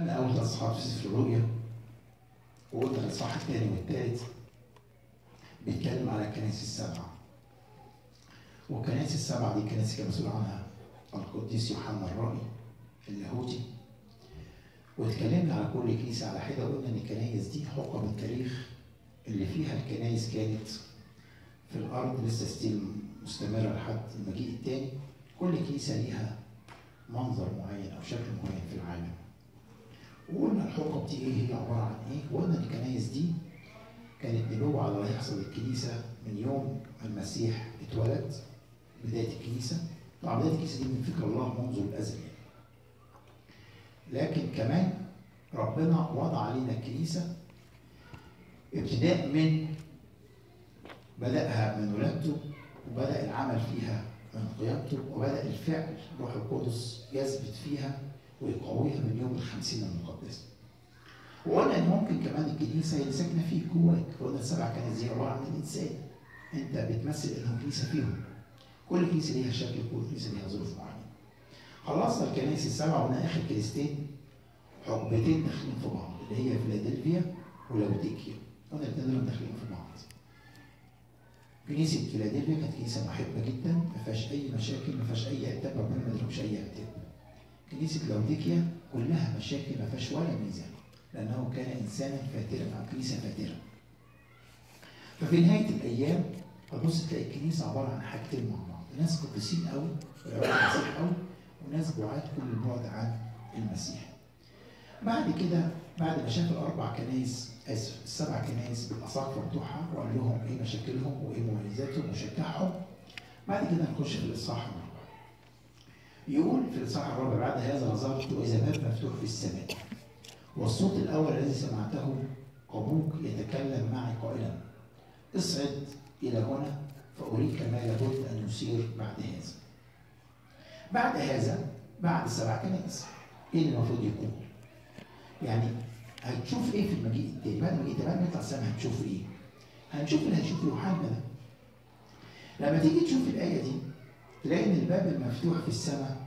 خدنا اول ثلاث اصحاحات في سفر الرؤيا وقلنا الاصحاح الثاني والثالث بيتكلم على الكنائس السبعه والكنائس السبعه دي الكنائس كان مسؤول عنها القديس يوحنا الرائي اللاهوتي واتكلمنا على كل كنيسه على حده وقلنا ان الكنائس دي حقب التاريخ اللي فيها الكنائس كانت في الارض لسه ستيل مستمره لحد المجيء الثاني كل كنيسه ليها منظر معين او شكل معين في العالم وقلنا الحقب دي ايه هي عباره عن ايه وقلنا ان الكنائس دي كانت نبوة على اللي هيحصل للكنيسة من يوم المسيح اتولد بداية الكنيسة طبعا بداية الكنيسة دي من فكر الله منذ الأزل يعني. لكن كمان ربنا وضع علينا الكنيسة ابتداء من بدأها من ولادته وبدأ العمل فيها من قيامته وبدأ الفعل روح القدس يثبت فيها ويقويها من يوم الخمسين المقدسة. وقلنا ان ممكن كمان الكنيسه هي اللي ساكنه فيك جواك، قلنا السبع كنائس دي عباره عن الانسان. انت بتمثل انهم كنيسه فيهم. كل كنيسه ليها شكل، كل كنيسه ليها ظروف معينه. خلصنا الكنائس السبعه وقلنا اخر كنيستين حقبتين داخلين في بعض اللي هي فيلادلفيا ولوديكيا. قلنا الاثنين دول داخلين في بعض. كنيسه فيلادلفيا كانت كنيسه محبه جدا ما فيهاش اي مشاكل ما فيهاش اي عتاب ربنا ما ادالهمش اي عتاب. كنيسه لوديكيا كلها مشاكل ما فيهاش ولا ميزان. لأنه كان إنسانا فاترا أو كنيسة فاترة. ففي نهاية الأيام هتبص تلاقي الكنيسة عبارة عن حاجتين مع بعض، ناس قديسين قوي ويعرفوا المسيح قوي وناس بعاد كل البعد عن المسيح. بعد كده بعد ما شاف الأربع كنايس آسف السبع كنايس بالأساقفة بتوعها وقال لهم إيه مشاكلهم وإيه مميزاتهم وشجعهم بعد كده نخش في الإصحاح الرابع. يقول في الإصحاح الرابع بعد هذا نظرت وإذا باب مفتوح في السماء والصوت الأول الذي سمعته أبوك يتكلم معي قائلا اصعد إلى هنا فأريك ما لابد أن يصير بعد هذا. بعد هذا بعد سبع كنائس إيه اللي المفروض يكون؟ يعني هتشوف إيه في المجيء التاني؟ بعد المجيء التاني بعد ما يطلع السماء هتشوف إيه؟ هنشوف اللي هنشوفه يوحنا ده. لما تيجي تشوف الآية دي تلاقي إن الباب المفتوح في السماء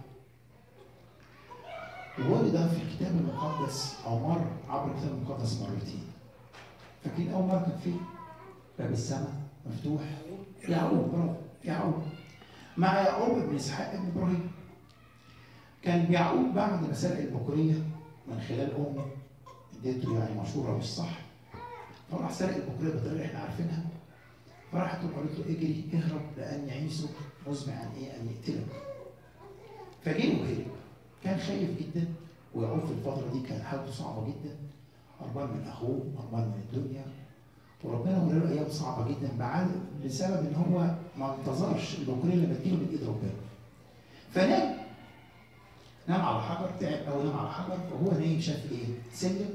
ورد في الكتاب المقدس او مر عبر الكتاب المقدس مرتين. فاكرين اول مره كان فين؟ باب السماء مفتوح يعقوب برافو يعقوب مع يعقوب ابن اسحاق ابن ابراهيم. كان يعقوب بعد ما سرق البكوريه من خلال امه اديته يعني مشوره مش صح فراح سرق البكوريه بالطريقه اللي احنا عارفينها فراحت امه قالت له اجري اهرب لان عيسو مزمع عن ايه؟ ان يقتلك. فجري وهرب. كان خايف جدا ويعقوب في الفترة دي كان حالته صعبة جدا هربان من أخوه هربان من الدنيا وربنا ورى له أيام صعبة جدا بعد بسبب إن هو ما انتظرش البكورية لما تجيله من إيد ربنا فنام نام على حجر تعب أو نام على حجر وهو نايم شاف إيه؟ سلم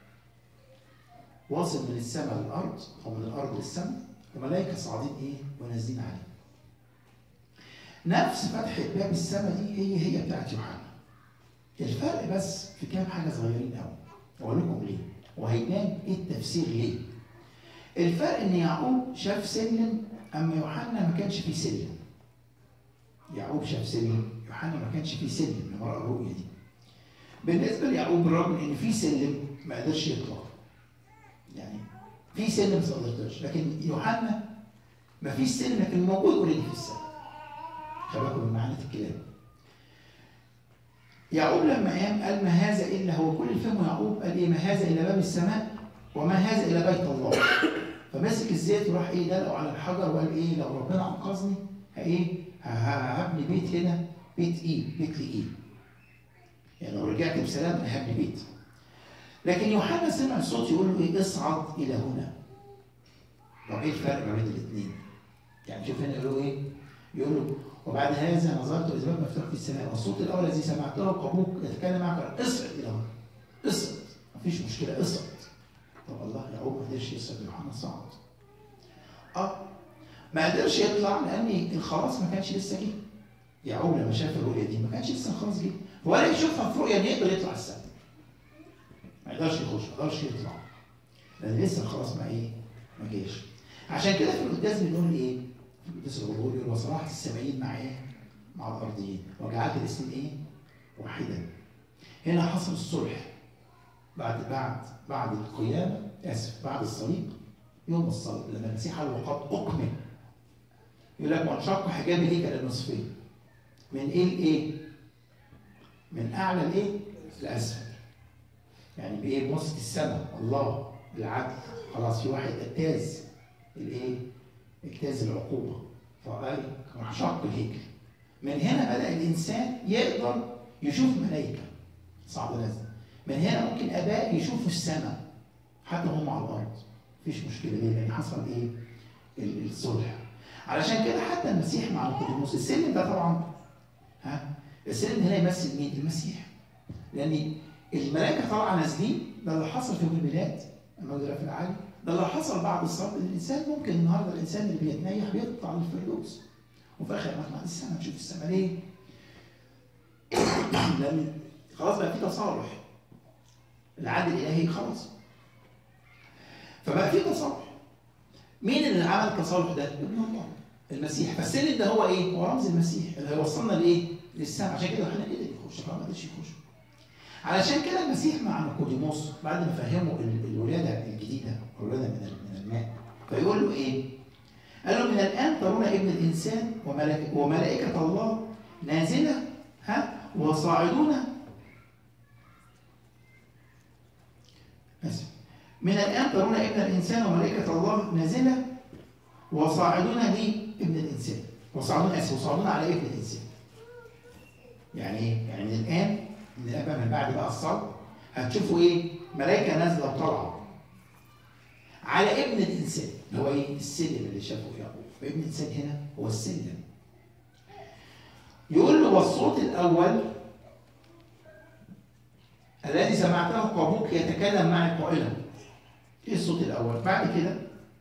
واصل من السماء للأرض أو من الأرض للسماء وملائكة صاعدين إيه؟ ونازلين عليه نفس فتحة باب السماء دي هي هي بتاعت يوحنا الفرق بس في كام حاجه صغيرين قوي اقول لكم ليه وهيبان ايه التفسير ليه الفرق ان يعقوب شاف سلم اما يوحنا ما كانش فيه سلم يعقوب شاف سلم يوحنا ما كانش فيه سلم لما راى الرؤيه دي بالنسبه ليعقوب بالرغم ان في سلم ما قدرش يطلع يعني في سلم بس ما قدرتش لكن يوحنا ما فيش سلم لكن موجود اوريدي في السماء خلي بالكم من معنى الكلام يعقوب لما قام قال ما هذا الا هو كل اللي فهمه يعقوب قال ايه ما هذا الا باب السماء وما هذا الا بيت الله فمسك الزيت وراح ايه دلقه على الحجر وقال ايه لو ربنا انقذني ايه هبني بيت هنا بيت ايه بيت لايه يعني لو رجعت بسلام انا هبني بيت لكن يوحنا سمع الصوت يقول له ايه اصعد الى هنا طب ايه الفرق ما بين الاثنين يعني شوف هنا يقول له ايه يقول له وبعد هذا نظرت إذ باب مفتوح في السماء والصوت الأول الذي سمعته أبوك يتكلم معك اصعد إلى هنا اصعد مفيش مشكلة اصعد طب الله يعقوب ما قدرش يصعد يوحنا صعد اه ما قدرش يطلع لأن الخلاص ما كانش لسه جه يعقوب لما شاف الرؤية دي ما كانش لسه الخلاص جه ولا يشوفها في رؤية إن يقدر يطلع السماء ما يقدرش يخش ما يقدرش يطلع لأن لسه الخلاص ما إيه ما جاش عشان كده في القداس بنقول إيه القديس الغروري وصلاح السمايين مع ايه؟ مع الارضيين وجعلت الاسم ايه؟ واحدا. هنا حصل الصلح بعد بعد بعد القيامه اسف بعد الصليب يوم الصليب لما المسيح قال وقد اكمل يقول لك وانشق حجاب الهيكل النصفين من ايه لايه؟ من اعلى لايه؟ لاسفل يعني بايه؟ بوسط السماء الله بالعدل خلاص في واحد اجتاز الايه؟ اجتاز العقوبه فقال شق الهيكل من هنا بدا الانسان يقدر يشوف ملائكه صعب لازم من هنا ممكن اباء يشوفوا السماء حتى هم على الارض مفيش مشكله ليه؟ لان حصل ايه؟ الصلح علشان كده حتى المسيح مع نيقوديموس السلم ده طبعا ها السلم هنا يمثل مين؟ المسيح لان الملائكه طالعه نازلين ده اللي حصل في يوم الميلاد الموجود في العالي ده اللي حصل بعد الصلب الانسان ممكن النهارده الانسان اللي بيتنيح بيطلع للفردوس وفي اخر ما السماء تشوف السماء ليه؟ لان خلاص بقى في تصالح العدل الالهي خلاص فبقى في تصالح مين اللي عمل التصالح ده؟ ابن الله المسيح فالسلم ده هو ايه؟ هو رمز المسيح اللي هيوصلنا لايه؟ للسماء عشان كده احنا قدر يخش ما قدرش يخش علشان كده المسيح مع نيقوديموس بعد ما فهمه الولاده الجديده الولاده من من الماء فيقول له ايه؟ قال له من الان ترون ابن الانسان وملائكه, وملائكة الله نازله ها وصاعدون اسف من الان ترون ابن الانسان وملائكه الله نازله وصاعدون لابن الانسان وصاعدون اسف وصاعدون على ابن الانسان يعني ايه؟ يعني من الان من الان من بعد بقى الصلب هتشوفوا ايه؟ ملائكه نازله وطالعه على ابن الانسان اللي هو ايه؟ السلم اللي شافه يعقوب فابن الانسان هنا هو السلم يقول له والصوت الاول الذي سمعته قابوك يتكلم معي قائلا ايه الصوت الاول؟ بعد كده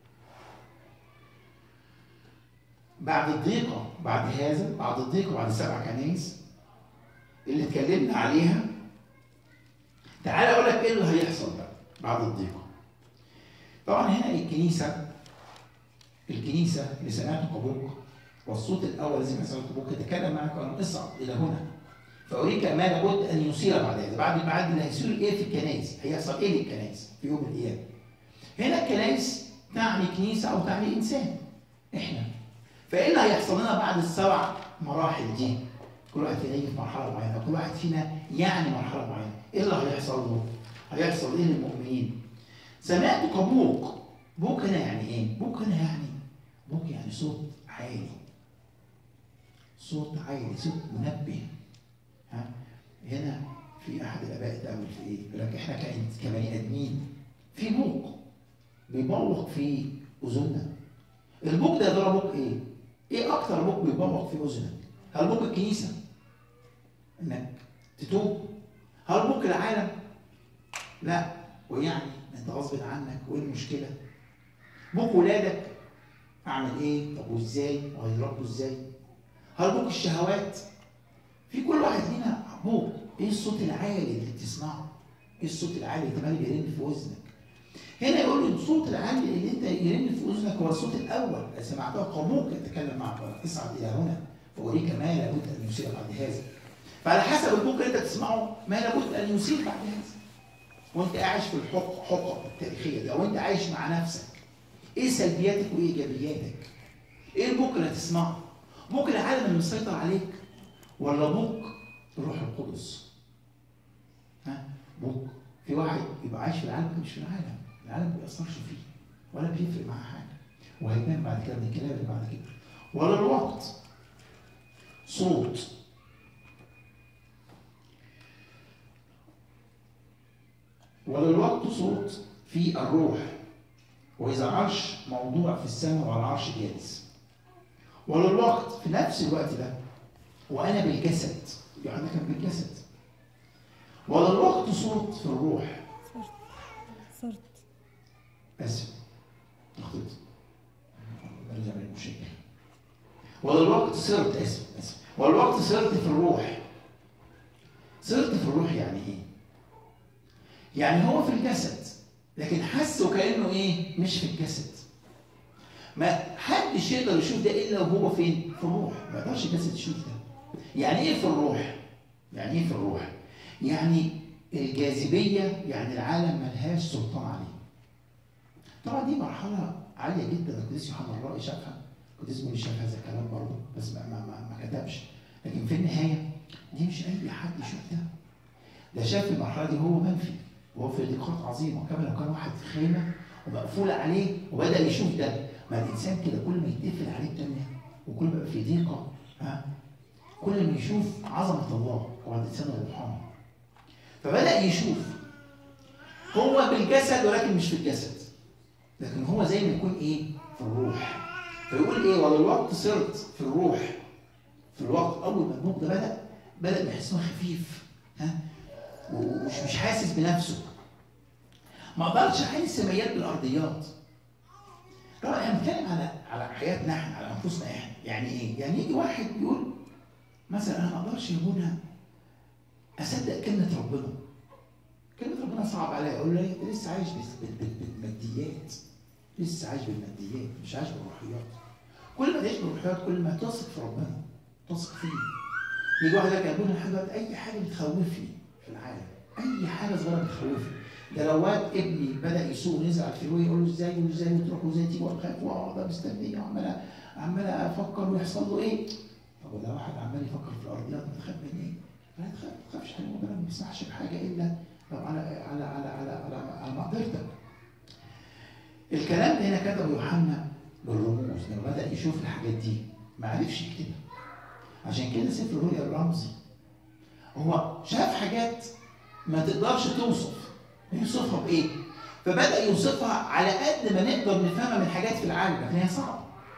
بعد الضيقه بعد هذا بعد الضيقه بعد سبع كنايس اللي اتكلمنا عليها تعال اقول لك ايه اللي هيحصل بقى بعد الضيقه طبعا هنا الكنيسه الكنيسه اللي سمعت قبوك والصوت الاول الذي سمعت قبوك يتكلم معك ان اصعد الى هنا فاريك ما لابد ان يصير بعد هذا بعد بعد اللي هيصير ايه في الكنائس هيحصل ايه للكنائس في يوم القيامه هنا الكنائس تعني كنيسه او تعني انسان احنا فايه اللي هيحصل لنا بعد السبع مراحل دي كل واحد فينا يجي في مرحله معينه كل واحد فينا يعني مرحله معينه ايه اللي هيحصل له هيحصل ايه للمؤمنين سمعت كبوق بوك هنا يعني ايه بوك هنا يعني بوك يعني صوت عالي صوت عالي صوت منبه ها هنا في احد الاباء اتامل في ايه يقول لك احنا كبني ادمين في بوق بيبوق في اذننا البوق ده ده بوق ايه ايه اكتر بوق بيبوق في اذنك هل بوق الكنيسه انك تتوب هل بوق العالم لا ويعني انت غصب عنك وايه المشكله بوق ولادك اعمل ايه طب وازاي وهيتربوا ازاي هل بوق الشهوات في كل واحد لينا بوق ايه الصوت العالي اللي بتسمعه ايه الصوت العالي اللي تمام يرن في اذنك هنا يقول لي الصوت العالي اللي انت يرن في اذنك هو الصوت الاول سمعته قبوك يتكلم معك اصعد الى هنا فأريك ما لابد أن يصير بعد هذا فعلى حسب البوك اللي أنت تسمعه ما لابد أن يصير بعد هذا وأنت عايش في الحقب حقب التاريخية دي أو أنت عايش مع نفسك إيه سلبياتك وإيه إيجابياتك؟ إيه البوك اللي هتسمعه؟ بوك العالم اللي مسيطر عليك ولا بوك الروح القدس؟ ها؟ بوك في واحد يبقى عايش في العالم مش في العالم العالم ما بيأثرش فيه ولا بيفرق معاه حاجة وهيبان بعد كده من الكلام اللي بعد كده ولا الوقت صوت وللوقت صوت في الروح وإذا عرش موضوع في السماء والعرش جالس وللوقت في نفس الوقت ده وأنا بالجسد يعني كان بالجسد وللوقت صوت في الروح صرت آسف أخطيت برجع من المشكلة وللوقت صرت اسف اسف والوقت صرت في الروح صرت في الروح يعني ايه؟ يعني هو في الجسد لكن حس وكانه ايه؟ مش في الجسد ما حدش يقدر يشوف ده الا وهو فين؟ في الروح ما يقدرش الجسد يشوف ده يعني ايه في الروح؟ يعني ايه في الروح؟ يعني الجاذبيه يعني العالم ملهاش سلطان عليه طبعا دي مرحله عاليه جدا القديس يوحنا الرائي شافها القديس بولس شاف هذا الكلام برضه بس ما, ما, ما, ما كتبش لكن في النهايه دي مش اي حد يشوف ده ده شاف المرحله دي هو منفي وهو في ضيقات عظيمه وكمان لو كان واحد في خيمه ومقفول عليه وبدا يشوف ده ما الانسان كده كل ما يتقفل عليه الدنيا وكل ما يبقى في ضيقه ها كل ما يشوف عظمه الله هو الانسان الروحاني فبدا يشوف هو بالجسد ولكن مش في الجسد لكن هو زي ما يكون ايه في الروح فيقول ايه وللوقت صرت في الروح في الوقت اول ما الموت ده بدا بدا بيحس انه خفيف ها ومش مش حاسس بنفسه ما اقدرش احل السمايات بالارضيات طبعا احنا بنتكلم على على حياتنا احنا على انفسنا احنا يعني ايه؟ يعني يجي واحد يقول مثلا انا ما اقدرش يا ابونا اصدق كلمه ربنا كلمه ربنا صعب عليا اقول له انت لسه عايش بس- بال- بال- بالماديات لسه عايش بالماديات مش عايش بالروحيات كل ما تعيش بالروحيات كل ما تثق في ربنا تثق فيه يجي واحد يقول لك يا ابونا حاجه اي حاجه بتخوفني في العالم اي حاجه صغيره بتخوفني ده لو واد ابني بدا يسوق ونزل على الفيروي يقول له ازاي وازاي وتروح وازاي تيجي وانا خايف واقعد مستنيه وعمال عمال افكر ويحصل له ايه طب وده واحد عمال يفكر في الارضيات ما تخاف من ايه؟ ما تخاف ما تخافش حاجه ربنا ما بيسمحش بحاجه الا لو على على على على على, على مقدرتك. الكلام ده هنا كتبه يوحنا بالرموز لما بدا يشوف الحاجات دي ما عرفش يكتبها. عشان كده سفر الرؤيا الرمزي هو شاف حاجات ما تقدرش توصف يوصفها بايه؟ فبدا يوصفها على قد ما نقدر نفهمها من حاجات في العالم لكن هي صعبه.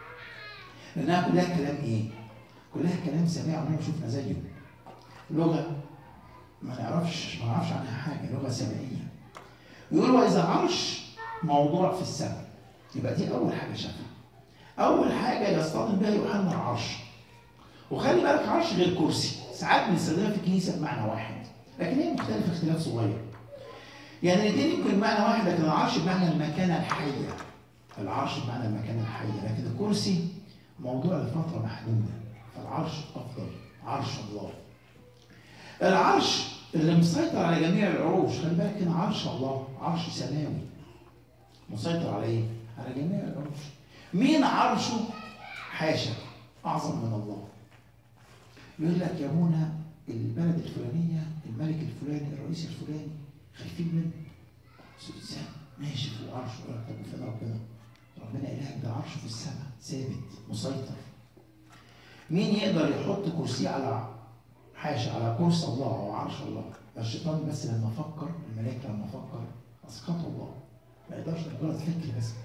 لانها كلها كلام ايه؟ كلها كلام سميع عمرنا ما شفنا زيه. لغه ما نعرفش ما نعرفش عنها حاجه لغه سمعيه. يقول واذا عرش موضوع في السماء يبقى دي اول حاجه شافها. اول حاجه يصطدم بها يوحنا العرش. وخلي بالك عرش غير كرسي، ساعات بنستخدمها في الكنيسه بمعنى واحد، لكن هي مختلفه اختلاف صغير. يعني الاثنين يمكن بمعنى واحد لكن العرش بمعنى المكانه الحيه. العرش بمعنى المكانه الحيه، لكن الكرسي موضوع لفتره محدوده، فالعرش افضل، عرش الله. العرش اللي مسيطر على جميع العروش، خلي بالك هنا عرش الله، عرش سماوي. مسيطر على ايه؟ على جميع العروش. مين عرشه؟ حاشا اعظم من الله. يقول لك يا منى البلد الفلانيه الملك الفلاني الرئيس الفلاني خايفين منه بس الانسان ماشي في العرش يقول لك طب فين ربنا؟ ربنا الهك ده عرشه في السماء ثابت مسيطر مين يقدر يحط كرسيه على حاشا على كرسي الله او عرش الله؟ ده الشيطان بس لما فكر الملائكه لما فكر اسقطوا الله ما يقدرش مجرد فكر بس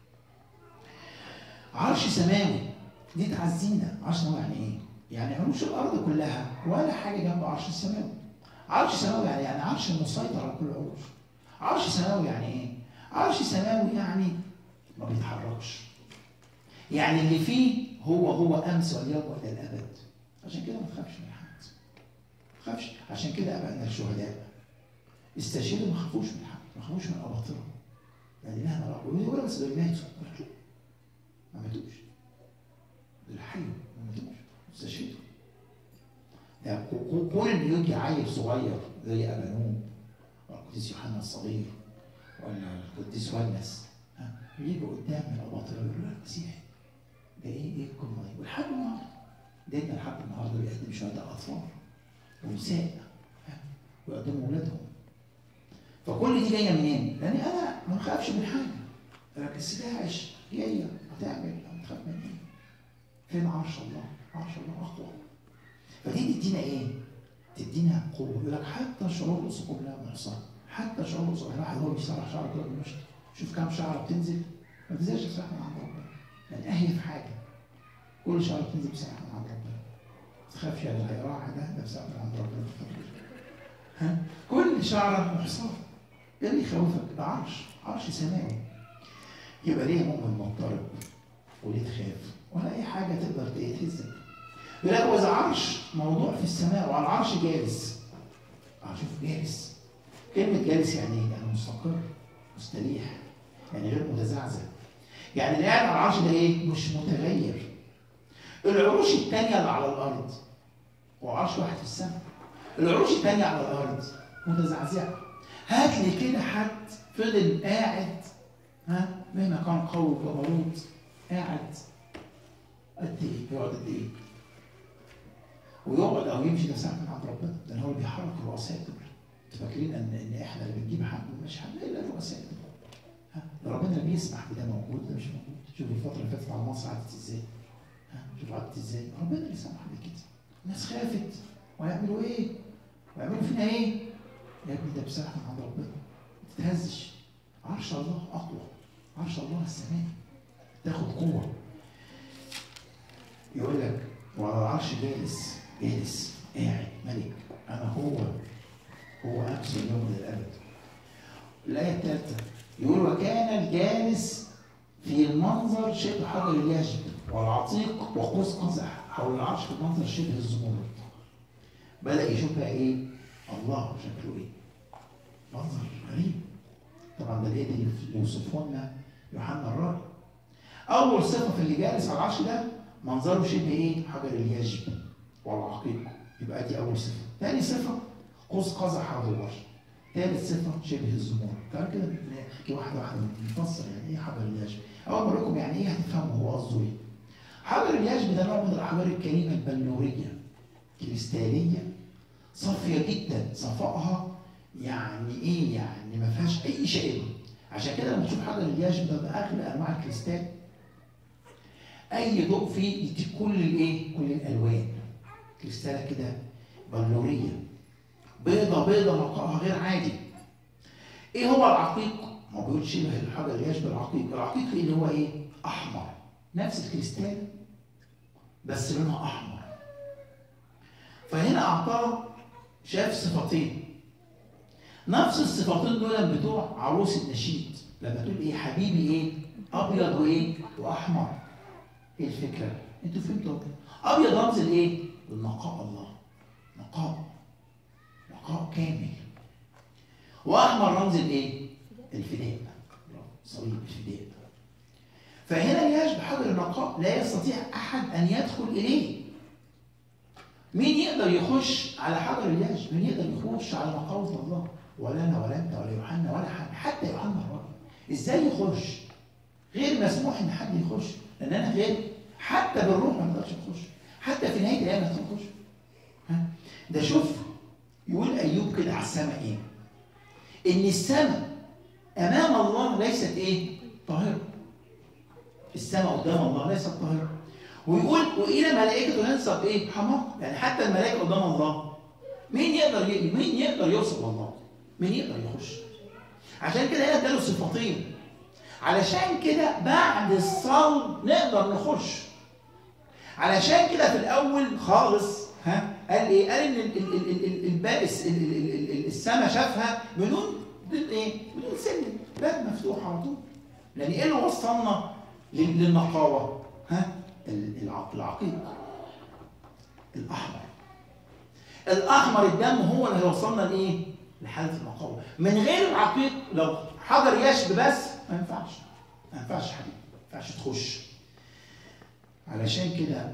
عرش سماوي دي تعزينا عرش سماوي يعني ايه؟ يعني عروش الارض كلها ولا حاجه جنب عرش السماوي عرش سماوي يعني يعني عرش مسيطر على كل العروش عرش سماوي يعني ايه؟ عرش سماوي يعني ما بيتحركش يعني اللي فيه هو هو امس واليوم والى الابد عشان كده ما تخافش من حد ما تخافش عشان كده ابائنا الشهداء استشهدوا ما خافوش من حد ما خافوش من اباطره يعني مهما راحوا يقولوا بس دول ماتوا ماتوا ما ماتوش دول حيوا ما ماتوش استشهدوا ده كون ان يجي عيل صغير زي ابانوم والقديس يوحنا الصغير ولا القديس ونس ها يجوا قدام الاباطره يقولوا له المسيح ده ايه ايه القمه دي ولحد النهارده ديننا لحد النهارده بيقدم شهداء اطفال ونساء ها؟ ويقدموا اولادهم فكل دي جايه منين؟ لان انا ما بخافش من حاجه لكن السلاح جايه هتعمل هتخاف من ايه؟ فين عرش الله؟ عرش الله اقوى فدي تدينا ايه؟ تدينا قوه يقول لك حتى شعور الاسقف لا محصى حتى شعور الاسقف يعني واحد هو بيسرح شعره كده بالمشط شوف كام شعره بتنزل ما بتنزلش بسرعه من عند ربنا يعني اهيف حاجه كل شعره بتنزل بسرعه من عند ربنا ما تخافش يعني اللي هيقرعها ده ده بسرعه من عند ربنا ها كل شعره محصاه ايه اللي يخوفك؟ ده عرش عرش سماوي يبقى ليه مؤمن مضطرب وليه تخاف ولا اي حاجه تقدر تهزك يقول لك واذا عرش موضوع في السماء وعلى العرش جالس اه شوف جالس كلمة جالس يعني ايه؟ يعني مستقر مستريح يعني غير متزعزع يعني اللي قاعد على العرش ده ايه؟ مش متغير العروش الثانية اللي على الأرض وعرش واحد في السماء العروش الثانية على الأرض متزعزعه هات لي كده حد فضل قاعد ها مهما كان قوي وجبروت قاعد قد ايه يقعد قد ايه ويقعد او يمشي ده ساعه من عند ربنا ده هو اللي بيحرك الرؤساء دول انتوا فاكرين ان ان احنا اللي بنجيب حد مش حد الا الرؤساء دول ها ده ربنا اللي بيسمح بده موجود ده مش موجود شوف الفتره اللي فاتت على مصر عدت ازاي ها شوف عدت ازاي ربنا اللي سمح بكده الناس خافت ويعملوا ايه ويعملوا فينا ايه يا ابني ده بسمح من عند ربنا ما تتهزش عرش الله اقوى عرش الله السماء تاخد قوه يقول لك وعلى العرش جالس جالس قاعد ملك انا هو هو امس اليوم للابد الايه الثالثه يقول وكان الجالس في المنظر شبه حجر اليشب والعتيق وقوس قزح حول العرش في المنظر شبه الزمرد بدا يشوف بقى ايه الله شكله ايه منظر غريب طبعا ده الايه اللي يوصفه لنا يوحنا الراوي اول صفه في اللي جالس على العرش ده منظره شبه ايه حجر اليجب والعقيق يبقى دي اول صفه ثاني صفه قوس قزح حول البشر ثالث صفه شبه الزمور تعالوا كده نحكي واحده واحده نفسر يعني ايه حجر اليجب اول ما لكم يعني ايه هتفهموا هو قصده ايه حجر اليجب ده نوع من الاحجار الكريمه البلوريه كريستاليه صافيه جدا صفائها يعني ايه يعني ما فيهاش اي شيء عشان كده لما تشوف حجر اليجب ده باغلى انواع الكريستال اي ضوء فيه يديك كل الايه كل الالوان كريستاله كده بلوريه بيضه بيضه نقائها غير عادي ايه هو العقيق ما هو بيقول شبه الحجر يشبه العقيق العقيق اللي هو ايه احمر نفس الكريستال بس لونها احمر فهنا اعطاه شاف صفتين نفس الصفتين دول بتوع عروس النشيد لما تقول ايه حبيبي ايه ابيض وايه واحمر ايه الفكره انتوا فهمتوا ابيض رمز الايه لنقاء الله نقاء نقاء كامل واحمر رمز الايه الفداء صليب الفداء فهنا يشبه حجر النقاء لا يستطيع احد ان يدخل اليه مين يقدر يخش على حجر الياش مين يقدر يخش على نقاوة الله ولا انا ولا انت ولا يوحنا ولا حد حتى يوحنا الرب ازاي يخش غير مسموح ان حد يخش لان انا غير حتى بالروح ما نقدرش نخش حتى في نهايه الايام ما نخش ها ده شوف يقول ايوب كده على السماء ايه ان السماء امام الله ليست ايه طاهره السماء قدام الله ليست طاهره ويقول والى ملائكته ينسب ايه حماق يعني حتى الملائكه قدام الله مين يقدر ي... مين يقدر يوصل الله مين يقدر يخش عشان كده هنا اداله صفتين علشان كده بعد الصلب نقدر نخش علشان كده في الاول خالص ها قال ايه قال ان البائس السماء شافها بدون بدون ايه بدون سلم باب مفتوح على طول لان ايه اللي وصلنا للنقاوه ها العقيق الاحمر الاحمر الدم هو اللي هيوصلنا لايه لحاله النقاوه من غير العقيق لو حجر يشب بس ما ينفعش ما ينفعش حبيبي ما ينفعش تخش علشان كده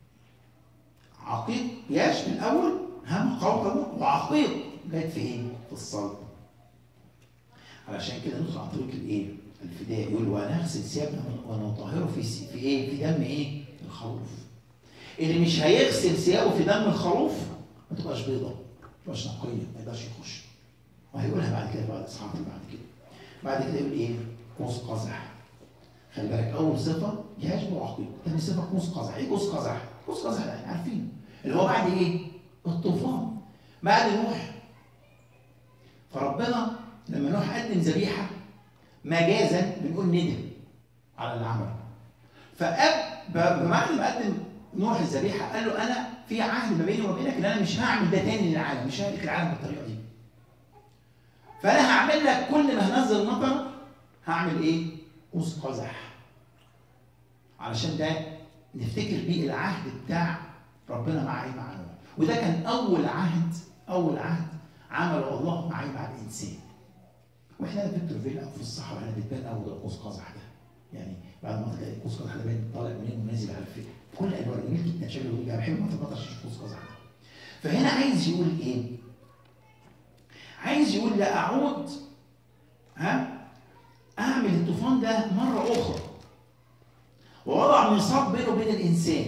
عقيق يشب الاول هم قوقبه وعقيق جت في ايه في الصلب علشان كده ندخل عن طريق الايه الفداء يقول ونغسل ثيابنا ونطهره في في ايه؟ في دم ايه؟ الخروف. اللي مش هيغسل ثيابه في دم الخروف ما تبقاش بيضة، ما تبقاش نقية، ما يقدرش يخش. وهيقولها بعد كده بعد اصحاب بعد كده. بعد كده يقول ايه؟ قوس قزح. خلي بالك أول صفة يهاجم وعقيق، ثاني صفة قوس قزح، إيه قوس قزح؟ قوس قزح ده احنا عارفينه. اللي هو بعد إيه؟ الطوفان. بعد نوح. فربنا لما نوح قدم ذبيحة مجازا بنقول ندم على اللي عمله فأب بمعنى ما قدم نوح الذبيحه قال له انا في عهد ما بيني وما بينك ان انا مش هعمل ده تاني للعالم مش ههلك العالم بالطريقه دي فانا هعمل لك كل ما هنزل مطر هعمل ايه؟ قوس قزح علشان ده نفتكر بيه العهد بتاع ربنا مع ايه مع نوح وده كان اول عهد اول عهد عمله الله مع ايه مع الانسان واحنا في فيكتورفيل او في الصحراء هنا بتبان اول قوس قزح ده يعني بعد ما تلاقي قوس قزح ده باين طالع منين ونازل على الفيل كل الوان جميل جدا شكله جميل بحب ما تبطش قوس قزح ده فهنا عايز يقول ايه؟ عايز يقول لا اعود ها اعمل الطوفان ده مره اخرى ووضع ميثاق بينه وبين الانسان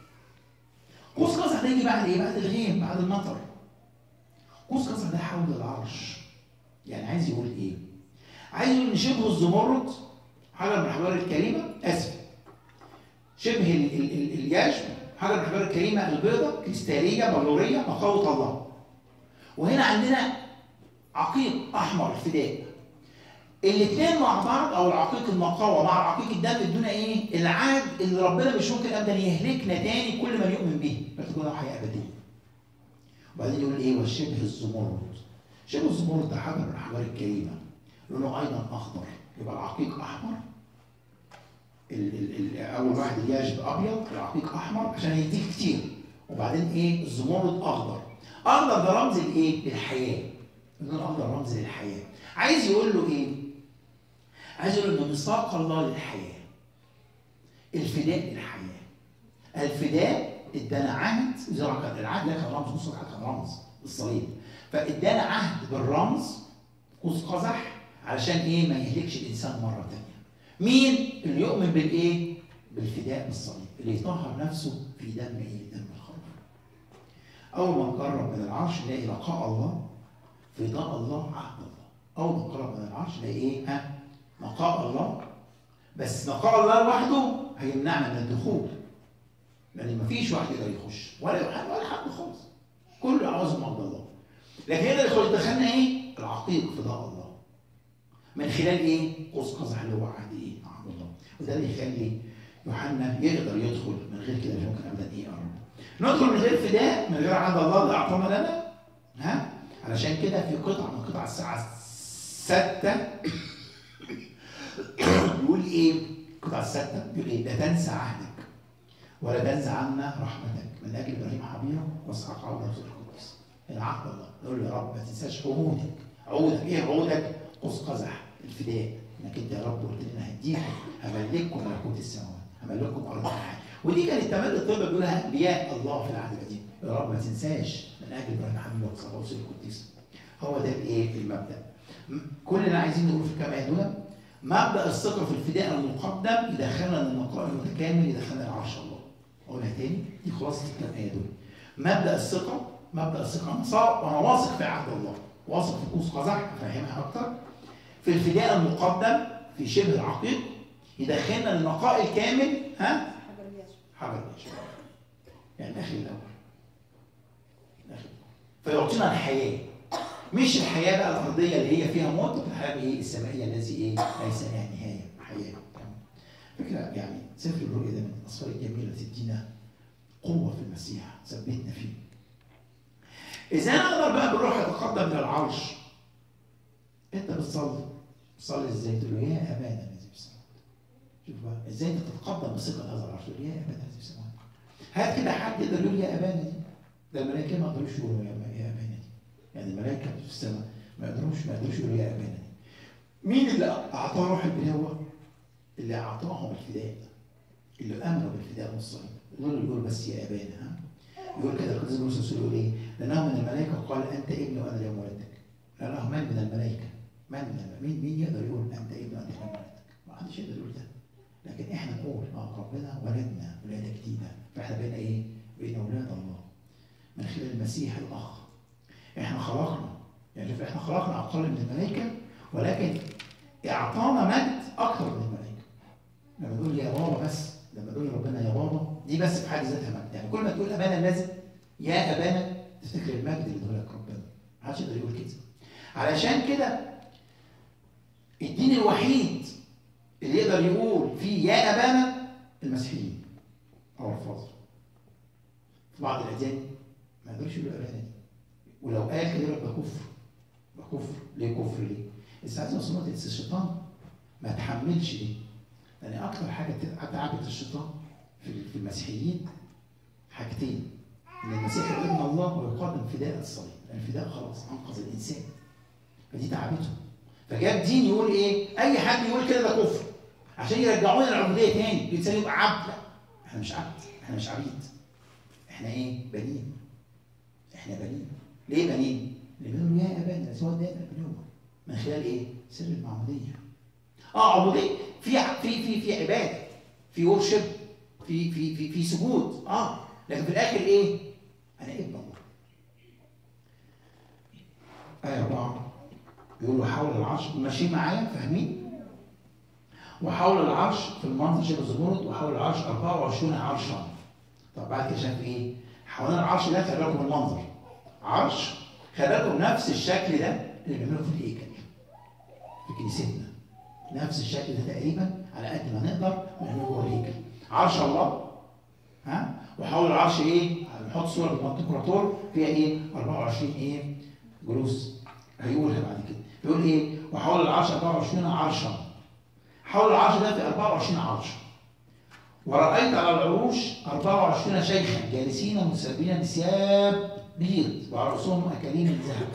قوس قزح ده يجي بعد ايه؟ بعد الغيم بعد المطر قوس قزح ده حول العرش يعني عايز يقول ايه؟ عايز يقول ان شبه الزمرد حجر من الاحجار الكريمه اسف شبه ال- ال- ال- اليشب حجر من الاحجار الكريمه البيضاء كريستاليه بلوريه مقاوة الله وهنا عندنا عقيق احمر فداء الاثنين مع بعض او العقيق النقاوه مع العقيق الدم ادونا ايه؟ العهد اللي ربنا مش ممكن ابدا يهلكنا تاني كل من يؤمن به بل تكون له حياه ابديه. وبعدين يقول ايه؟ وشبه الزمرد. شبه الزمرد ده حجر من الاحجار الكريمه لونه ايضا اخضر يبقى العقيق احمر ال ال ال اول واحد الياجب ابيض العقيق احمر عشان يديك كتير وبعدين ايه؟ الزمرد اخضر. اخضر ده رمز الايه؟ للحياه. اللون الاخضر رمز للحياه. عايز يقول له ايه؟ عايز يقول انه ميثاق الله للحياه. الفداء للحياه. الفداء ادانا عهد زي ما كان العهد ده كان رمز نص العهد كان رمز الصليب. فادانا عهد بالرمز قوس قزح علشان ايه؟ ما يهلكش الانسان مره ثانيه. مين اللي يؤمن بالايه؟ بالفداء بالصليب، اللي يطهر نفسه في دم ايه؟ دم الخروف. اول ما نقرب من العرش نلاقي لقاء الله فداء الله عهد الله. اول ما نقرب من العرش نلاقي ايه؟ ها؟ نقاء الله بس نقاء الله لوحده هيمنعنا من الدخول لان مفيش واحد يقدر يخش ولا يوحنا ولا حد خالص كله عاوز مرضى الله لكن يقدر يدخل يدخلنا ايه؟ العقيق فداء الله من خلال ايه؟ قوس قزح اللي هو عهد ايه؟ عهد الله وده اللي يخلي يوحنا يقدر يدخل من غير كده مش ممكن ابدا ايه يقرب ندخل من غير فداء من غير عهد الله اللي اعطانا لنا ها علشان كده في قطعه من قطع الساعه 6 يقول ايه؟ قطع الستة يقول ايه؟ لا تنسى عهدك ولا تنسى عنا رحمتك من اجل ابراهيم حبيبه واسحاق عوده وزوج القدس العهد الله يقول له يا رب ما تنساش عهودك عهودك ايه عهودك؟ قوس قزح الفداء انك انت يا رب قلت لنا هديكم هملككم ملكوت السماوات هملككم ارض الحياه ودي كانت تملي الطب بيقولها انبياء الله في العهد القديم يا رب ما تنساش من اجل ابراهيم حبيبه واسحاق وزوج القدس هو ده الايه؟ المبدا كل اللي عايزين نقوله في الكام ايه دول مبدا الثقه في الفداء المقدم يدخلنا للنقاء المتكامل يدخلنا لعرش الله. اقولها تاني دي خلاصه الكام ايه دول. مبدا الثقه مبدا الثقه انا صار وانا واثق في عهد الله واثق في قوس قزح افهمها اكتر في الفداء المقدم في شبه العقيق يدخلنا للنقاء الكامل ها حجر اليشب حجر اليشب يعني الاخر الاول الاخر فيعطينا الحياه مش الحياه بقى الارضيه اللي هي فيها موت لكن الحياه ايه السمائيه التي ايه ليس لها نهايه حياه فكره يعني سفر الرؤيا ده من الاسفار الجميله اللي تدينا قوه في المسيح ثبتنا فيه اذا انا اقدر بقى بالروح اتقدم الى العرش انت بتصلي بتصلي ازاي تقول له يا ابانا الذي في السماوات شوف بقى ازاي انت تتقدم بثقه هذا العرش تقول يا ابانا الذي في السماوات هات كده حد يقدر يقول يا ابانا دي ده الملائكه ما يقدروش يقولوا يا يا ابانا دي يعني الملائكه في السماء ما يقدروش ما يقدروش يقولوا يا ابانا دي مين اللي اعطاه روح البنوه؟ اللي اعطاهم الفداء اللي امنوا بالفداء والصليب دول اللي يقولوا بس يا ابانا ها يقول كده القديس بولس يقول ايه؟ لانه من الملائكه قال انت ابني وانا اليوم ولدتك لانه من من الملائكه من من الملائكة. مين مين يقدر يقول انت ابني وانا اليوم ولدتك؟ ما حدش يقدر يقول ده لكن احنا نقول اه ربنا ولدنا ولاده جديده فاحنا بقينا ايه؟ بقينا اولاد الله من خلال المسيح الاخ احنا خلقنا يعني شوف احنا خلقنا اقل من الملائكه ولكن اعطانا مجد اكثر من الملائكه لما نقول يا بابا بس لما نقول ربنا يا بابا دي بس في حد ذاتها مجد يعني كل ما تقول ابانا الذي يا ابانا تفتكر المجد اللي ادولك ربنا ما حدش يقدر يقول كده علشان كده الدين الوحيد اللي يقدر يقول فيه يا ابانا المسيحيين او الفاظر في بعض الاديان ما يقدرش يقول ابانا دي ولو قال كده يقول لك ده كفر ده كفر ليه كفر ليه؟ الساعات وصلت الشيطان ما تحملش دي لان اكثر حاجه تعبت الشيطان في في المسيحيين حاجتين ان المسيح ابن الله ويقدم فداء الصليب لان الفداء خلاص انقذ الانسان فدي تعبته فجاب دين يقول ايه؟ اي حد يقول كده ده كفر عشان يرجعونا للعبوديه تاني الانسان يبقى عبد لا احنا مش عبد احنا مش عبيد احنا ايه؟ بنين احنا بنين ليه بنين؟ اللي بيقولوا يا ابانا سواء ده بنوبه من خلال ايه؟ سر المعموديه. اه عبوديه في ع- في في في عباده في ورشب في في في في سجود اه لكن في الاخر ايه؟ انا ابن الله. آية أربعة بيقول له حول العرش ماشيين معايا فاهمين؟ وحول العرش في المنظر شبه الزمرد وحول العرش 24 عرشا. طب بعد كده شاف ايه؟ حوالين العرش ده خلي بالكم المنظر. عرش خلي بالكم نفس الشكل ده اللي بنعمله في الهيكل. في كنيستنا. نفس الشكل ده تقريبا على قد ما نقدر نعمله جوه الهيكل. عرش الله ها؟ وحول العرش ايه؟ هنحط صوره بالمنطقه فيها ايه؟ 24 ايه؟ جلوس هيقولها بعد كده بيقول ايه وحول العرش 24 عرشا حول العرش ده في 24 عرش ورأيت على العروش 24 شيخا جالسين متسربين بثياب بيض وعلى رؤوسهم أكاليل من ذهب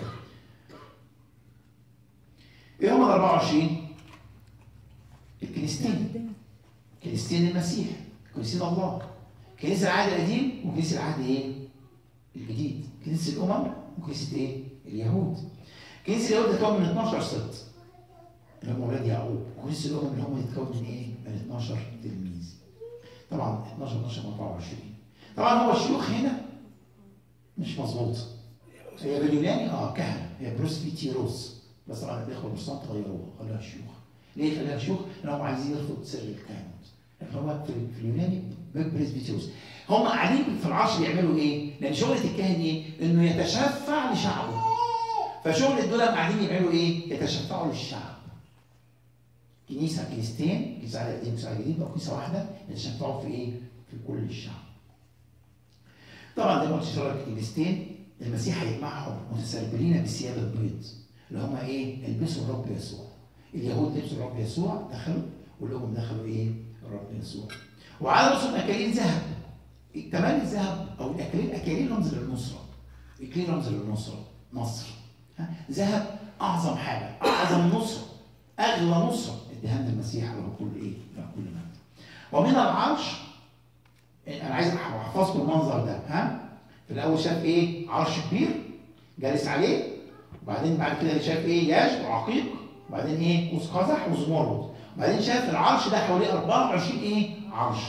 ايه هم ال 24 الكنيستين كنيستين المسيح كنيستين الله كنيسة العهد القديم وكنيسة العهد ايه الجديد كنيسة الأمم وكنيسة ايه اليهود كنيسة اليهود تتكون من 12 ست اللي هم ولاد يعقوب وكنيسة الأمم اللي هم يتكون من ايه من 12 تلميذ طبعا 12 12 24 طبعا هو الشيوخ هنا مش مظبوط هي باليوناني اه كهنة هي بروسبيتيروس بس طبعا الاخوه البروتستانت غيروها خلوها شيوخ ليه خلوها شيوخ؟ لانهم عايزين يرفضوا سر الكهنوت لكن هو في في اليوناني بريسبيتيروس هم قاعدين في العرش بيعملوا ايه؟ لان شغله الكاهن ايه؟ انه يتشفع لشعبه فشغل دول قاعدين يعملوا ايه؟ يتشفعوا للشعب كنيسه كنيستين كنيسه على القديم كنيسه على الجديد او كنيسه واحده يتشفعوا في ايه؟ في كل الشعب طبعا زي ما قلت لحضرتك كنيستين المسيح هيجمعهم متسربلين بثياب البيض اللي هم ايه؟ يلبسوا الرب يسوع. اليهود لبسوا الرب يسوع دخلوا والامم دخلوا ايه؟ الرب يسوع. وعلى رؤوسهم اكاليل ذهب. كمان الذهب او الاكاليل اكاليل رمز للنصره. اكليل رمز للنصره نصر. ها؟ ذهب اعظم حاجه، اعظم نصره، اغلى نصره اداها لنا المسيح له كل ايه؟ له كل مجد. ومن العرش انا عايز احفظكم المنظر ده ها؟ في الاول شاف ايه؟ عرش كبير جالس عليه وبعدين بعد كده شاف ايه ياج وعقيق وبعدين ايه قوس قزح وزمرد وبعدين شاف العرش ده حواليه 24 ايه عرش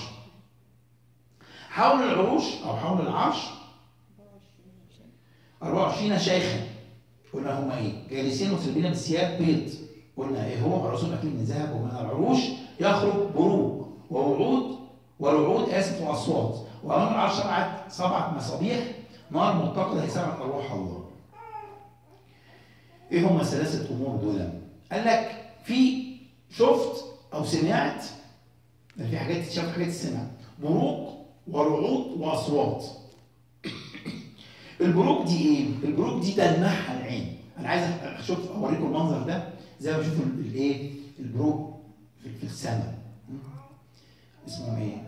حول العروش او حول العرش 24 شيخا قلنا هم ايه جالسين وسلبين بثياب بيض قلنا ايه هو رسول اكلين من ذهب ومن العروش يخرج بروق ووعود ورعود اسف واصوات وامام العرش سبعه سبعه مصابيح نار متقده هي سبعه ارواح الله ايه هم ثلاثه امور دول؟ قال لك في شفت او سمعت ده في حاجات تتشاف حاجات تسمع بروق ورعود واصوات البروق دي ايه؟ البروق دي تلمحها العين انا عايز اشوف اوريكم المنظر ده زي ما بشوف الايه؟ البروق في, في السماء اسمه ايه؟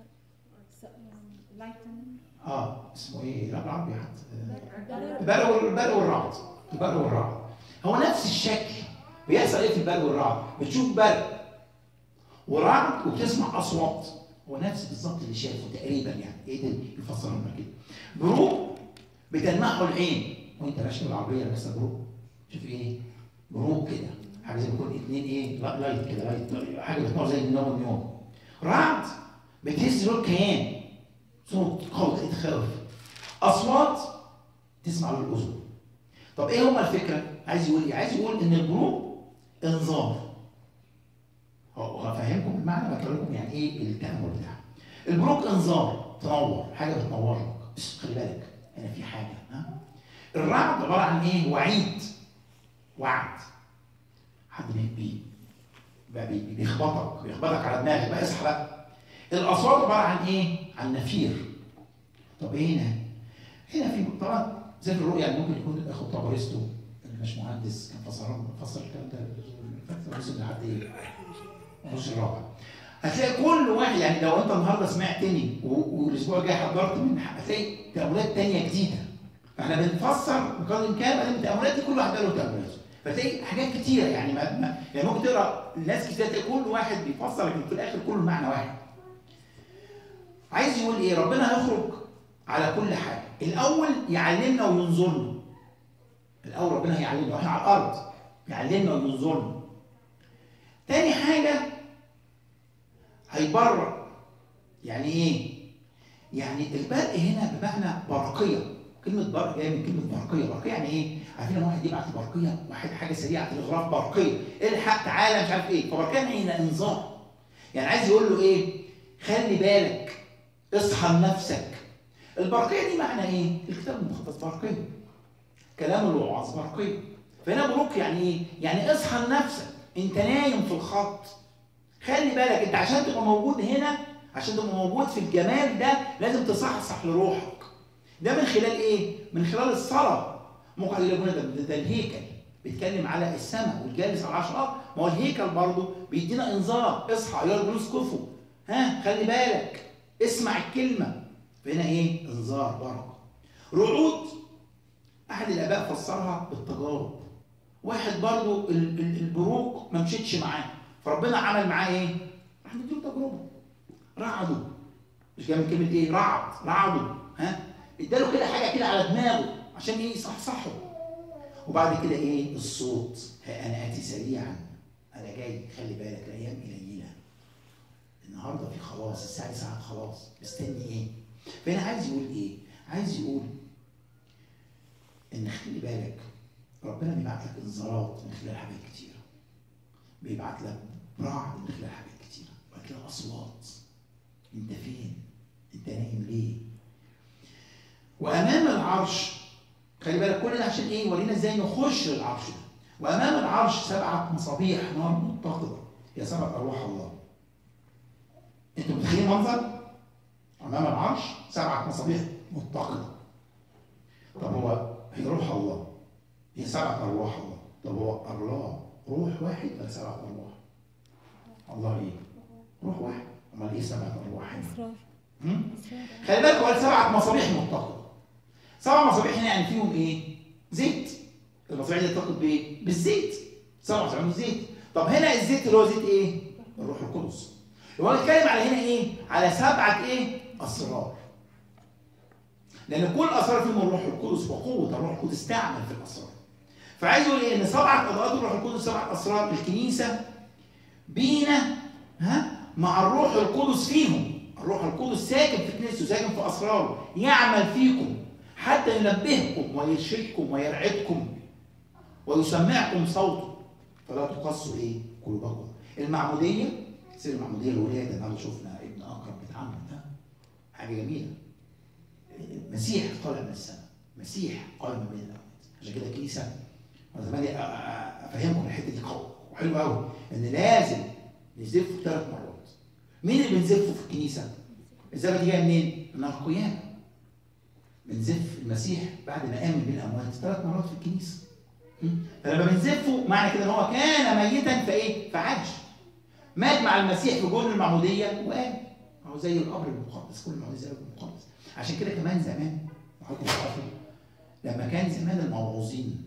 اه اسمه ايه؟ لا بالعربي حتى البرق البرق والرعد البرق والرعد هو نفس الشكل بيحصل ايه في البرق والرعد؟ بتشوف برق ورعد وبتسمع اصوات هو نفس بالظبط اللي شايفه تقريبا يعني ايه ده يفسر لنا كده بروق بتلمحه العين وانت ماشي بالعربيه لابسه بروق شوف ايه بروق كده حاجه زي ما يكون اتنين ايه لا- لايت كده لايت حاجه بتنور زي النوم والنيوم رعد بتهز له الكيان صوت قوي تلاقيه تخوف اصوات تسمع له الاذن طب ايه هما الفكره عايز يقول ايه عايز يقول ان البروق انذار هو هفهمكم المعنى بكلم لكم يعني ايه التامل بتاعها البروق انذار تنور حاجه بتنور لك بس خلي بالك هنا في حاجه ها الرعد عباره عن ايه وعيد وعد حد بي بي بقى بي- بيخبطك بيخبطك على دماغك بقى اصحى بقى الاصوات عباره عن ايه عن نفير طب ايه هنا هنا في طبعا زي الرؤيا يعني ممكن يكون الاخ بتاع باريستو اللي مش مهندس كان فسر فسر الكلام ده فاكر الرسل لحد ايه؟ النص الرابع هتلاقي كل واحد يعني لو انت النهارده سمعتني و- والاسبوع الجاي حضرت من هتلاقي تأملات تانية جديدة فاحنا بنفسر بقدر الامكان بعدين التأملات دي كل واحد له تأملات فتلاقي حاجات كتيرة يعني ما ما يعني ممكن تقرا الناس كتير تلاقي كل واحد بيفسر لكن في الاخر كله معنى واحد عايز يقول ايه ربنا هيخرج على كل حاجه الاول يعلمنا وينظرنا الاول ربنا هيعلمنا واحنا على الارض يعلمنا وينظرنا تاني حاجه هيبرر يعني ايه يعني البرق هنا بمعنى برقيه كلمه برق جايه من كلمه برقيه برقيه يعني ايه عارفين لما واحد يبعت برقيه واحد حاجه سريعه تلغراف برقيه الحق تعالى مش عارف ايه فبرقيه يعني انذار يعني عايز يقول له ايه خلي بالك اصحى لنفسك البرقيه دي معنى ايه الكتاب المقدس برقيه كلام الوعظ برقيه فهنا بروك يعني ايه يعني اصحى لنفسك انت نايم في الخط خلي بالك انت عشان تبقى موجود هنا عشان تبقى موجود في الجمال ده لازم تصحصح لروحك ده من خلال ايه من خلال الصلاه ممكن يقول لك ده, ده, ده الهيكل بيتكلم على السماء والجالس على العرش اه ما هو الهيكل برضه بيدينا انذار اصحى يا جلوس كفو ها خلي بالك اسمع الكلمه فهنا ايه انذار بركه رعود احد الاباء فسرها بالتجارب واحد برضه ال- ال- البروق ما مشيتش معاه فربنا عمل معاه ايه راح مديله تجربه رعده مش جاي من كلمه ايه رعد رعده ها اداله كده حاجه كده على دماغه عشان ايه يصحصحه وبعد كده ايه الصوت ها انا اتي سريعا انا جاي خلي بالك الايام قليله النهارده في خلاص الساعه ساعه خلاص مستني ايه فهنا عايز يقول ايه عايز يقول ان خلي بالك ربنا بيبعت لك انذارات من خلال حاجات كتيره بيبعت لك رعد من خلال حاجات كتيره بيبعت لك اصوات انت فين انت نايم ليه وامام العرش خلي بالك كل ده عشان ايه يورينا ازاي نخش للعرش ده وامام العرش سبعه مصابيح نار متقده هي سبعه ارواح الله انتوا متخيلين منظر امام العرش سبعه مصابيح متقده طب هو هي روح الله هي سبعه ارواح الله طب هو الله روح واحد ولا سبعه ارواح الله ايه روح واحد امال ايه سبعه ارواح هنا اسرار هم؟ اسرار خلي بالك هو سبعة مصابيح متقدة. سبع مصابيح هنا يعني فيهم ايه؟ زيت. المصابيح دي تتقد بايه؟ بالزيت. سبع مصابيح من الزيت. طب هنا الزيت اللي هو زيت ايه؟ الروح القدس. يبقى هو بيتكلم على هنا ايه؟ على سبعة ايه؟ اسرار. لأن كل أسرار فيهم الروح القدس وقوة الروح القدس تعمل في الأسرار. فعايز يقول ايه؟ إن سبعة أضاءات الروح القدس سبعة أسرار الكنيسة بينا ها مع الروح القدس فيهم الروح القدس ساكن في كنيسته ساكن في اسراره يعمل فيكم حتى ينبهكم ويرشدكم ويرعدكم ويسمعكم صوته فلا تقصوا ايه قلوبكم المعموديه سر المعموديه الولاده النهارده شفنا ابن اكرم بيتعمد ده حاجه جميله مسيح طالع من السماء مسيح قائم بين الاموات عشان كده الكنيسه أنا زمان أ- أ- افهمكم الحته دي قوي وحلوه قوي ان لازم نزفه ثلاث مرات مين اللي بنزفه في الكنيسه؟ الزفه دي جايه منين؟ من القيامه بنزف المسيح بعد ما قام من الاموات ثلاث مرات في الكنيسه م? فلما بنزفه معنى كده ان هو كان ميتا فايه؟ فعاش مات مع المسيح في جون المعموديه وقام هو زي القبر المقدس كل المعموديه زي القبر المقدس عشان كده كمان زمان وحضرتك تعرفوا لما كان زمان الموعوظين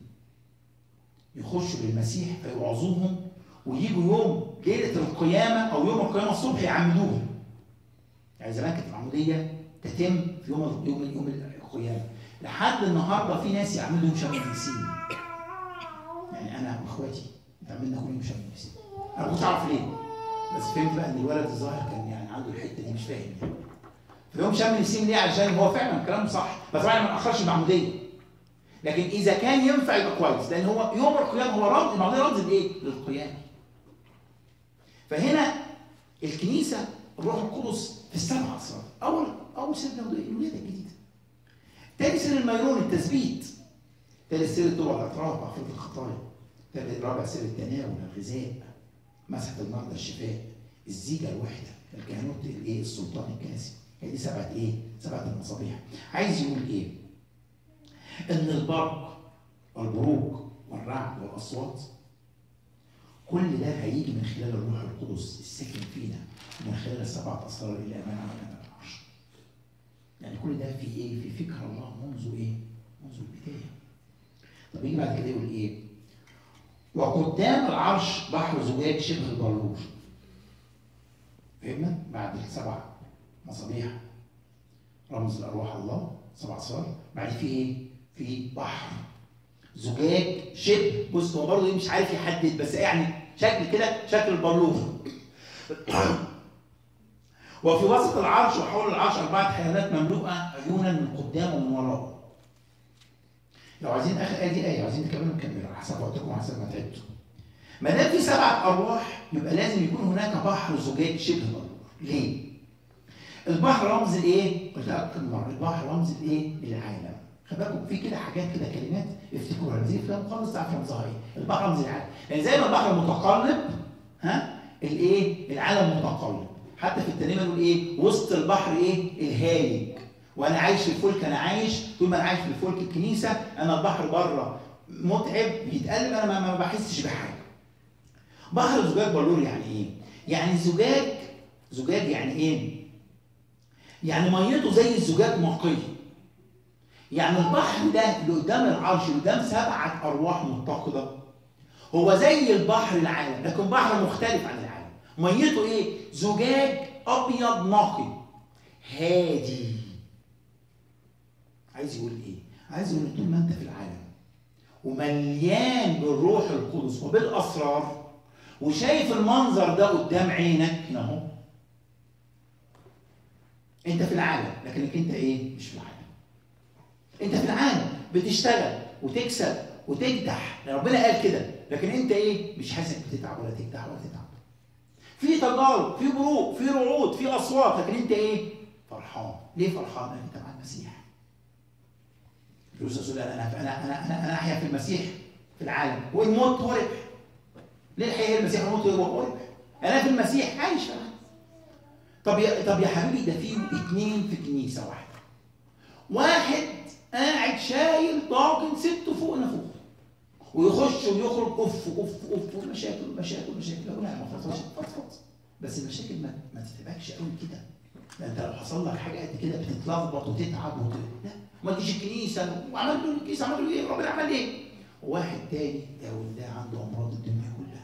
يخشوا للمسيح فيوعظوهم ويجوا يوم ليله القيامه او يوم القيامه الصبح يعمدوهم. يعني زمان كانت العموديه تتم في يوم يوم يوم القيامه. لحد النهارده في ناس يعملوا يوم شم النسيم. يعني انا واخواتي عملنا كل يوم شم النسيم. انا ما كنتش اعرف ليه. بس فهمت بقى ان الولد الظاهر كان يعني عنده الحته دي مش فاهم يعني. في يوم شم النسيم ليه؟ علشان هو فعلا كلامه صح بس طبعا ما ناخرش المعموديه. لكن اذا كان ينفع يبقى كويس لان هو يوم القيامه هو رمز المعموديه رمز لايه؟ للقيامه. فهنا الكنيسه الروح القدس في السبع اسرار اول اول سر الولاده الجديده تاني سر الميرون التثبيت ثالث سر التوبه الاعتراف مغفره الخطايا ثالث رابع سر التناول الغذاء مسحه المرضى الشفاء الزيجه الوحده الكهنوت الايه السلطان الكنسي هي دي سبعه ايه؟ سبعه المصابيح عايز يقول ايه؟ ان البرق والبروق والرعد والاصوات كل ده هيجي من خلال الروح القدس الساكن فينا ومن خلال السبعة أسرار اللي أمام أمام العرش. يعني كل ده في إيه؟ في فكر الله منذ إيه؟ منذ البداية. طب يجي بعد كده يقول إيه؟ وقدام العرش بحر زجاج شبه البلور. فهمنا؟ بعد السبع مصابيح رمز لأرواح الله سبع أسرار بعد في إيه؟ في بحر زجاج شبه بص هو برضه مش عارف يحدد بس يعني شكل كده شكل البلوفه وفي وسط العرش وحول العرش أربعة حيوانات مملوءة عيونا من قدام ومن وراء. لو عايزين آخر آية دي آية عايزين تكملوا نكملوا على حسب وقتكم وحسب ما تعبتوا. ما دام في سبعة أرواح يبقى لازم يكون هناك بحر زجاج شبه الأرض. ليه؟ البحر رمز الإيه؟ قلت أكتر من مرة البحر رمز الإيه؟ العالم. خلي بالكم في كده حاجات كده كلمات افتكروها زي فلان خالص تعرف رمزها ايه؟ البحر رمز العالم. يعني زي ما البحر متقلب ها؟ الإيه؟ العالم متقلب. حتى في الترنيمه نقول ايه؟ وسط البحر ايه؟ الهايج. وانا عايش في الفلك انا عايش طول ما انا عايش في الفلك الكنيسه انا البحر بره متعب بيتقلب انا ما, ما بحسش بحاجه. بحر زجاج بلور يعني ايه؟ يعني زجاج زجاج يعني ايه؟ يعني ميته زي الزجاج نقي. يعني البحر ده اللي قدام العرش اللي قدام سبعه ارواح متقده هو زي البحر العالم لكن بحر مختلف عن العالم. ميته ايه؟ زجاج ابيض نقي هادي عايز يقول ايه؟ عايز يقول طول ما انت في العالم ومليان بالروح القدس وبالاسرار وشايف المنظر ده قدام عينك هنا اهو انت في العالم لكنك انت ايه؟ مش في العالم انت في العالم بتشتغل وتكسب وتكدح ربنا قال كده لكن انت ايه؟ مش حاسس انك بتتعب ولا تكدح ولا تتعب في تجارب في بروق في رعود في اصوات لكن انت ايه فرحان ليه فرحان لان انت مع المسيح يوسف يقول انا انا انا انا انا, أنا احيا في المسيح في العالم والموت هو ربح ليه الحياه هي المسيح والموت هو ربح انا في المسيح عايش في العالم طب يا طب يا حبيبي ده في اتنين في كنيسه واحده واحد قاعد شايل طاجن ست فوق نافوخ ويخش ويخرج اوف اوف اوف ومشاكل ومشاكل ومشاكل لا لا ما فضفضش فضفض بس المشاكل ما, ما تتعبكش قوي كده لا انت لو حصل لك حاجه قد كده بتتلخبط وتتعب وت... لا ما تجيش الكنيسه وعملت له الكنيسه عملت له ايه ربنا عمل ايه وواحد تاني يا ولده عنده امراض الدنيا كلها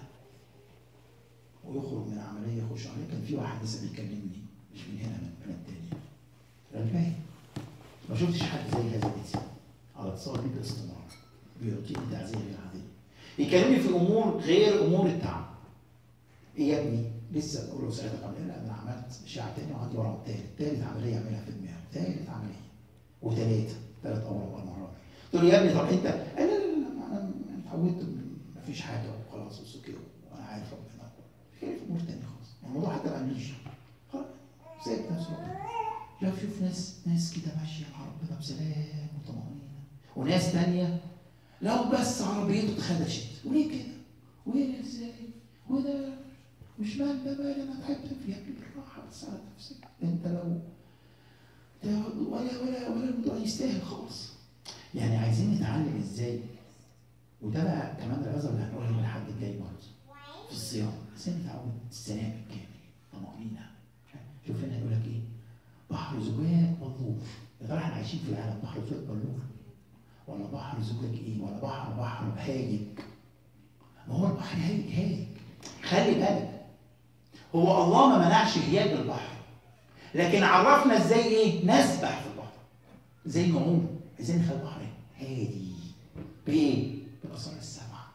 ويخرج من عمليه يخش عمليه كان في واحد لسه بيكلمني مش من هنا من بلد تاني غلبان ما شفتش حد زي هذا الانسان على اتصال بيه باستمرار بيعطيني تعزيه غير عاديه يكلمني في امور غير امور التعب ايه يا ابني لسه بقول له ساعتها قبل لا انا عملت اشعه تاني وعندي ورا التالت تالت عمليه اعملها في دماغي تالت عمليه وتلاته ثلاث او اربع مرات قلت له يا ابني طب انت قال لا لا لا انا اتعودت مفيش حاجه وخلاص بص كده وانا عارف ربنا خير في امور تانيه خالص الموضوع حتى ما عنديش خلاص سايب نفسه لا شوف ناس ناس كده ماشيه مع ربنا بسلام وطمانينه وناس تانيه لو بس عربيته اتخدشت وليه كده؟ وايه ازاي؟ وده مش مال ده مال انا تعبت فيه يا ابني بالراحه بس على نفسك انت لو ده ولا ولا ولا الموضوع يستاهل خالص يعني عايزين نتعلم ازاي وده بقى كمان العظه اللي هنقولها يوم الاحد الجاي برضه في الصيام عايزين نتعود السلام الكامل طمأنينة شوف هنا هيقول لك ايه؟ بحر زجاج مظلوم يا ترى احنا عايشين في العالم بحر زجاج مظلوم ولا بحر زجاج ايه ولا بحر بحر هايج ما هو البحر هايج هايج خلي بالك هو الله ما منعش هياج البحر لكن عرفنا ازاي ايه نسبح في البحر ازاي نعوم ازاي نخلي البحر هادي بايه بالاسرار السبعه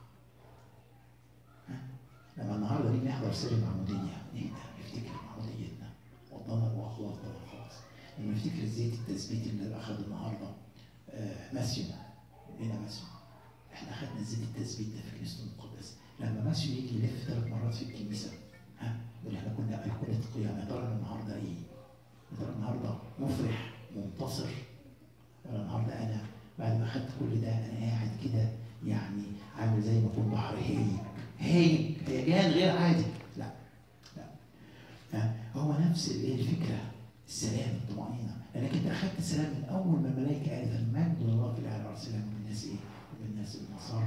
ها؟ لما النهارده نيجي نحضر سر المعموديه نهدى نفتكر معموديتنا وضلنا واخلاقنا خلاص لما نفتكر زيت التثبيت اللي اخذ النهارده آه ماسيو لنا ماسيو احنا اخذنا زيت التثبيت ده في كنيسه المقدسه لما ماسيو يجي يلف ثلاث مرات في الكنيسه ها يقول احنا كنا ايقونه القيامه يا ترى النهارده ايه؟ يا ترى النهارده مفرح منتصر ولا النهارده انا بعد ما اخدت كل ده انا قاعد كده يعني عامل زي ما يكون بحر هايج هايج هيجان غير عادي لا لا ها هو نفس الايه الفكره السلام الطمأنينة لأنك أنت أخذت السلام من أول ما الملائكة قالت المجد لله في الأعلى والسلام بالناس إيه؟ وبالناس المسار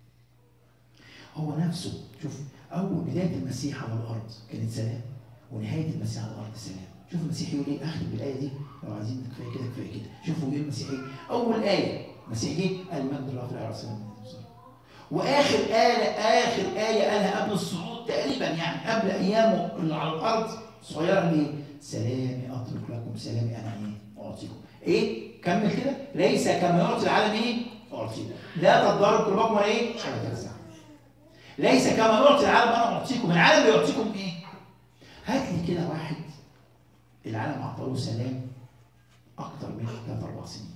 هو نفسه شوف أول بداية المسيح على الأرض كانت سلام ونهاية المسيح على الأرض سلام شوف المسيح يقول إيه أختم بالآية دي لو عايزين كفاية كده كفاية كده شوفوا إيه المسيح إيه أول آية المسيح جه المجد لله في الأعلى والسلام بالناس المسار واخر آية آخر آية قالها قبل الصعود تقريبا يعني قبل أيامه اللي على الأرض صغيرة ليه؟ سلامي اترك لكم سلامي انا ايه اعطيكم ايه كمل كده ليس كما يعطي العالم ايه اعطيكم لا تضارب قلوبكم ولا ايه؟ ولا تنزعوا ليس كما يعطي العالم انا اعطيكم العالم بيعطيكم ايه؟ هات لي كده واحد العالم اعطاه سلام اكتر من ثلاث اربع سنين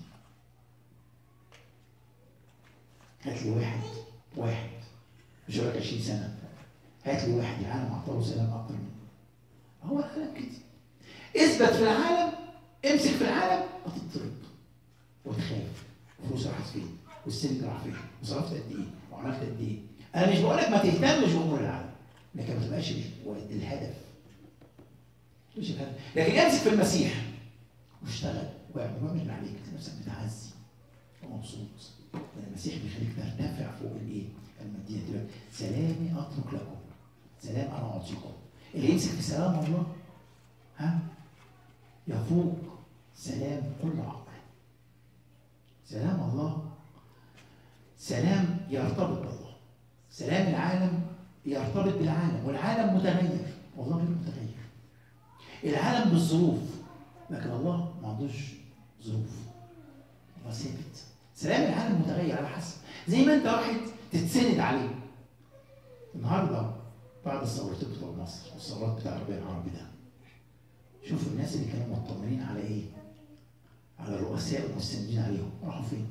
هات لي واحد واحد مش هقول لك 20 سنه هات لي واحد العالم اعطاه سلام اكتر منه هو العالم كده اثبت في العالم امسك في العالم هتضطرب وتخاف فلوس راحت فين والسلك راح فين وصرفت قد ايه وعملت قد ايه انا مش بقول لك ما تهتمش بامور العالم لكن ما تبقاش الهدف مش الهدف لكن امسك في المسيح واشتغل واعمل واعمل اللي عليك تلاقي نفسك بتعزي ومبسوط لان المسيح بيخليك ترتفع فوق الايه؟ الماديه دلوقتي سلامي اترك لكم سلام انا اعطيكم اللي يمسك في سلام الله ها يفوق سلام كل عقل سلام الله سلام يرتبط بالله سلام العالم يرتبط بالعالم والعالم متغير والله غير متغير العالم بالظروف لكن الله ما عندوش ظروف الله ثابت سلام العالم متغير على حسب زي ما انت واحد تتسند عليه النهارده بعد الثورتين بتوع مصر والثورات بتاع الربيع العربي ده شوفوا الناس اللي كانوا مطمنين على ايه؟ على الرؤساء والمستندين عليهم راحوا فين؟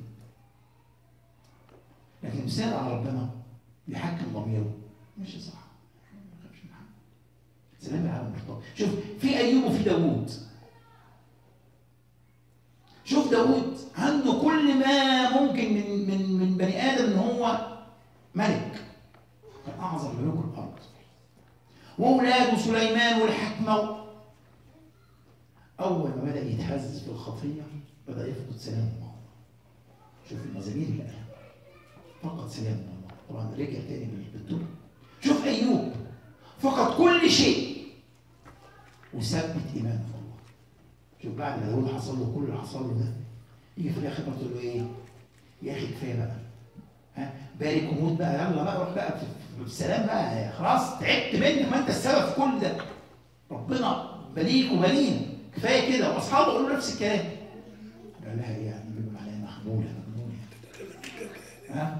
لكن المثال على ربنا بيحكم ضميره ماشي صح ما يخافش من حاجه سلام العالم مرتبط شوف في ايوب وفي داوود شوف داوود عنده كل ما ممكن من من من بني ادم ان هو ملك كان اعظم ملوك الارض واولاده سليمان والحكمه اول ما بدا يتهز في الخطيه بدا يفقد سلامه شوف المزامير اللي قالها فقد سلامه الله طبعا رجع تاني بالدنيا شوف ايوب فقد كل شيء وثبت ايمانه في الله شوف بعد ما داوود حصل له كل اللي حصل له ده يجي في الاخر برضه له ايه؟ يا اخي كفايه بقى ها بارك وموت بقى يلا بقى روح بقى بالسلام بقى خلاص تعبت منك ما انت السبب في كل ده ربنا بليك وبلينا كفايه كده واصحابه قالوا نفس الكلام قال لها ايه يعني بيقول عليها محموله مجنونه ها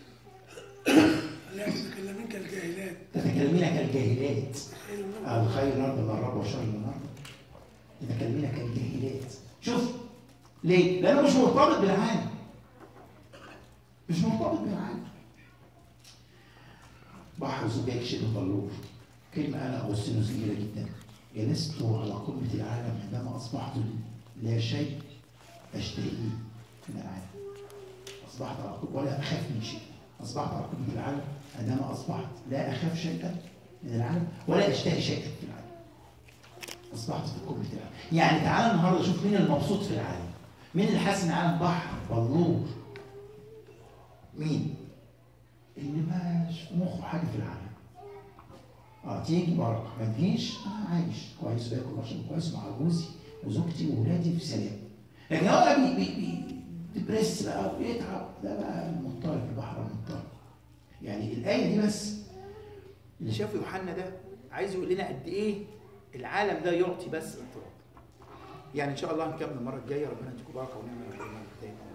لا تتكلمين كالجاهلات تتكلمين كالجاهلات الخير نرد من الرب والشر من الرب تتكلمين كالجاهلات شوف ليه؟ لانه مش مرتبط بالعالم مش مرتبط بالعالم بحر زجاج شبه طلور كلمة أنا أغسطينوس جميلة جدا جلست على قمة العالم عندما أصبحت لا شيء أشتهيه من العالم أصبحت على قمة ولا أخاف من شيء أصبحت على قمة العالم عندما أصبحت لا أخاف شيئا من العالم ولا أشتهي شيئا في العالم أصبحت في قمة العالم يعني تعالى النهاردة شوف مين المبسوط في العالم مين اللي حاسس إن العالم بحر والنور مين؟ اللي مش في مخه حاجة في العالم اه تيجي بركة ما تجيش انا عايش كويس باكل واشرب كويس مع جوزي وزوجتي واولادي في سلام لكن هو بقى بي بي بي ديبريس بقى ويتعب ده بقى المضطرب البحر المضطرب يعني الآية دي بس اللي شاف يوحنا ده عايز يقول لنا قد ايه العالم ده يعطي بس اضطراب يعني ان شاء الله هنكمل المره الجايه ربنا يديكم بركه ونعمه ونعمه تاني